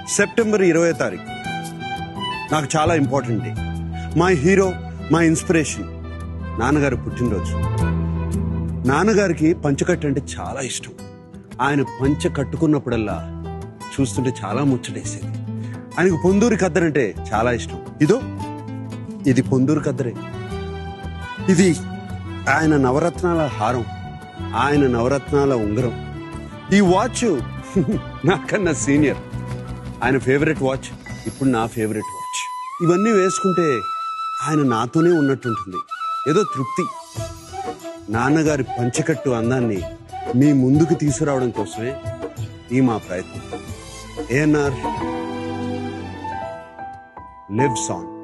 September ఇరవై తారీఖు నాకు చాలా ఇంపార్టెంట్ డే మా హీరో మా ఇన్స్పిరేషన్ నాన్నగారు పుట్టినరోజు నాన్నగారికి పంచకట్టు అంటే చాలా ఇష్టం ఆయన పంచ కట్టుకున్నప్పుడల్లా చూస్తుంటే చాలా ముచ్చటేసేది ఆయనకు పొందూరి కద్దరంటే చాలా ఇష్టం ఇదో ఇది పొందూరు కద్దరే ఇది ఆయన నవరత్నాల హారం ఆయన నవరత్నాల ఉంగరం ఈ వాచ్ నాకన్నా సీనియర్ ఆయన ఫేవరెట్ వాచ్ ఇప్పుడు నా ఫేవరెట్ వాచ్ ఇవన్నీ వేసుకుంటే ఆయన నాతోనే ఉన్నట్టుంటుంది ఏదో తృప్తి నాన్నగారి పంచకట్టు అందాన్ని మీ ముందుకు తీసుకురావడం కోసమే ఈ మా ప్రయత్నం ఏఎన్ఆర్ లివ్స్ ఆన్